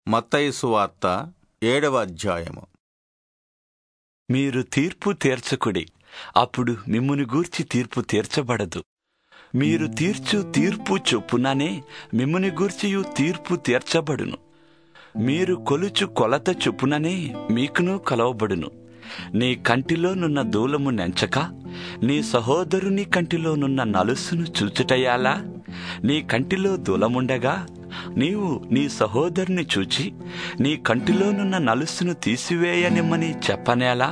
మత్తయి సువార్త ఏడవ అధ్యాయము మీరు తీర్పు తీర్చకుడి అప్పుడు మిమ్ముని గూర్చి తీర్పు తీర్చబడదు మీరు తీర్చు తీర్పు చొప్పుననే మిమ్ముని గూర్చియు తీర్పు తీర్చబడును మీరు కొలుచు కొలత చొప్పుననే మీకును కొలవబడును నీ కంటిలోనున్న దూలము నెంచక నీ సహోదరుని కంటిలోనున్న నలుసును చూచుటయాలా నీ కంటిలో దూలముండగా నీవు నీ సహోదరుని చూచి నీ కంటిలోనున్న నలుసును తీసివేయనిమ్మని చెప్పనేలా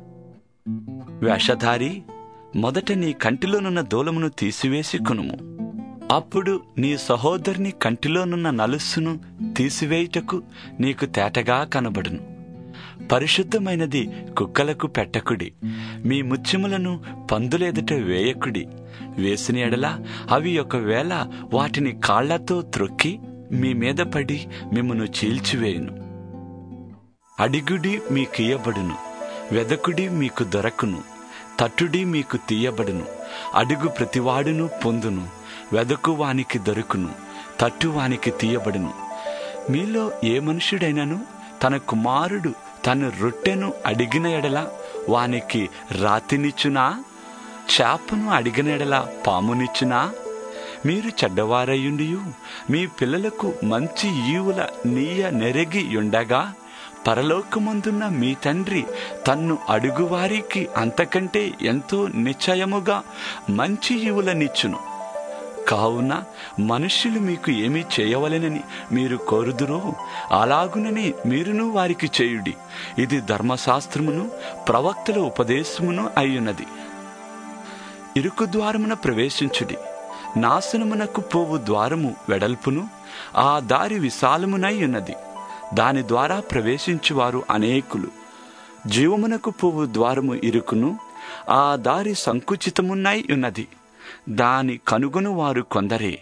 వేషధారి మొదట నీ కంటిలోనున్న దూలమును తీసివేసి కొనుము అప్పుడు నీ సహోదరుని కంటిలోనున్న నలుస్సును తీసివేయుటకు నీకు తేటగా కనబడును పరిశుద్ధమైనది కుక్కలకు పెట్టకుడి మీ ముత్యములను పందులెదుట వేయకుడి వేసిన ఎడల అవి ఒకవేళ వాటిని కాళ్లతో త్రొక్కి మీ మీద పడి మిమ్మను చీల్చివేయును అడిగుడి మీకియ్యబడును వెదకుడి మీకు దొరకును తట్టుడి మీకు తీయబడును అడుగు ప్రతివాడును పొందును వెదకు వానికి దొరుకును తట్టు వానికి తీయబడును మీలో ఏ మనుషుడైనను తన కుమారుడు తన రొట్టెను అడిగిన ఎడల వానికి రాతినిచ్చునా చేపను అడిగిన ఎడల పామునిచ్చునా మీరు చెడ్డవారయ్యుండియు మీ పిల్లలకు మంచి ఈవుల నీయ నెరగి ఉండగా పరలోకమందున్న మీ తండ్రి తన్ను అడుగువారికి అంతకంటే ఎంతో నిశ్చయముగా మంచి ఈవులనిచ్చును కావున మనుష్యులు మీకు ఏమి చేయవలెనని మీరు కోరుదురో అలాగునని మీరును వారికి చేయుడి ఇది ధర్మశాస్త్రమును ప్రవక్తల ఉపదేశమును అయ్యున్నది ఇరుకు ద్వారమున ప్రవేశించుడి నాశనమునకు పోవు ద్వారము వెడల్పును ఆ దారి విశాలమునై ఉన్నది దాని ద్వారా ప్రవేశించువారు అనేకులు జీవమునకు పోవు ద్వారము ఇరుకును ఆ దారి సంకుచితమున్నై ఉన్నది దాని కనుగొను వారు కొందరే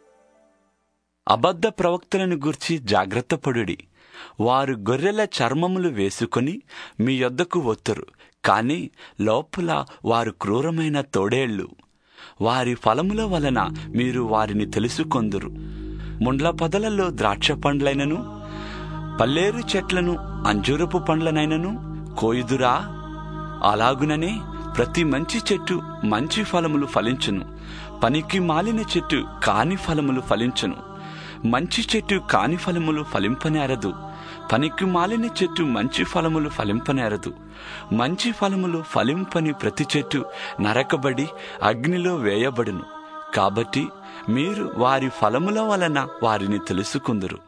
అబద్ధ ప్రవక్తలను గూర్చి జాగ్రత్త పడుడి వారు గొర్రెల చర్మములు వేసుకొని మీ యొద్దకు వత్తురు కాని లోపల వారు క్రూరమైన తోడేళ్లు వారి ఫలముల వలన మీరు వారిని తెలుసుకొందురు ముండ్ల పొదలలో ద్రాక్ష పండ్లైనను పల్లేరు చెట్లను అంజూరపు పండ్లనైనను కోయుదురా అలాగుననే ప్రతి మంచి చెట్టు మంచి ఫలములు ఫలించును పనికి మాలిన చెట్టు కాని ఫలములు ఫలించును మంచి చెట్టు కాని ఫలములు ఫలింపనేరదు పనికి మాలిన చెట్టు మంచి ఫలములు ఫలింపనేరదు మంచి ఫలములు ఫలింపని ప్రతి చెట్టు నరకబడి అగ్నిలో వేయబడును కాబట్టి మీరు వారి ఫలముల వలన వారిని తెలుసుకుందురు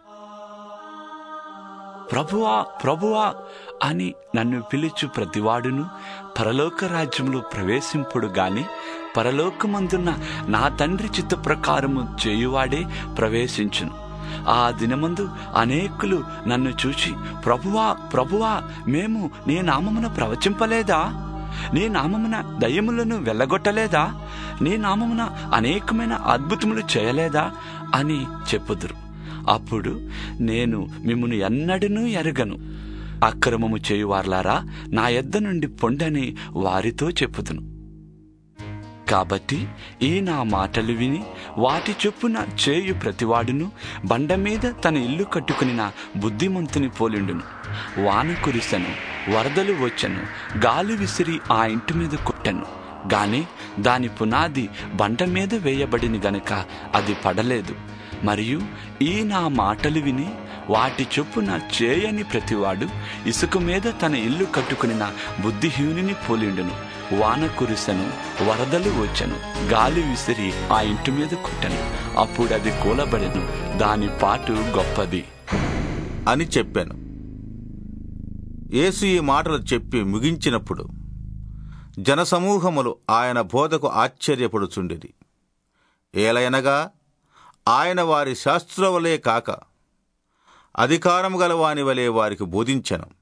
ప్రభువా ప్రభువా అని నన్ను పిలుచు ప్రతివాడును పరలోక రాజ్యములు ప్రవేశింపుడు గాని పరలోకమందున్న నా తండ్రి చిత్త ప్రకారము చేయువాడే ప్రవేశించును ఆ దినమందు అనేకులు నన్ను చూచి ప్రభువా ప్రభువా మేము నీ నామమున ప్రవచింపలేదా నీ నామమున దయ్యములను వెళ్ళగొట్టలేదా నీ నామమున అనేకమైన అద్భుతములు చేయలేదా అని చెప్పుదురు అప్పుడు నేను మిమ్మను ఎన్నడనూ ఎరగను అక్రమము చేయువార్లారా నా ఎద్ద నుండి పొండని వారితో చెప్పుదును కాబట్టి ఈ నా మాటలు విని వాటి చొప్పున చేయు ప్రతివాడును బండ మీద తన ఇల్లు కట్టుకుని నా బుద్ధిమంతుని పోలిండును వాన కురిసెను వరదలు వచ్చెను గాలి విసిరి ఆ ఇంటి మీద కొట్టెను గాని దాని పునాది బండ మీద వేయబడిన గనుక అది పడలేదు మరియు ఈ నా మాటలు విని వాటి చొప్పున చేయని ప్రతివాడు ఇసుక మీద తన ఇల్లు కట్టుకుని బుద్ధిహీనుని పోలిండును వాన కురిసెను వరదలు వచ్చెను గాలి విసిరి ఆ ఇంటి మీద కొట్టెను అప్పుడు అది కూలబడెను దాని పాటు గొప్పది అని చెప్పాను యేసు ఈ మాటలు చెప్పి ముగించినప్పుడు జనసమూహములు ఆయన బోధకు ఆశ్చర్యపడుచుండిరి ఏలయనగా ఆయన వారి శాస్త్రవలే కాక అధికారము గల వాని వలె వారికి బోధించెను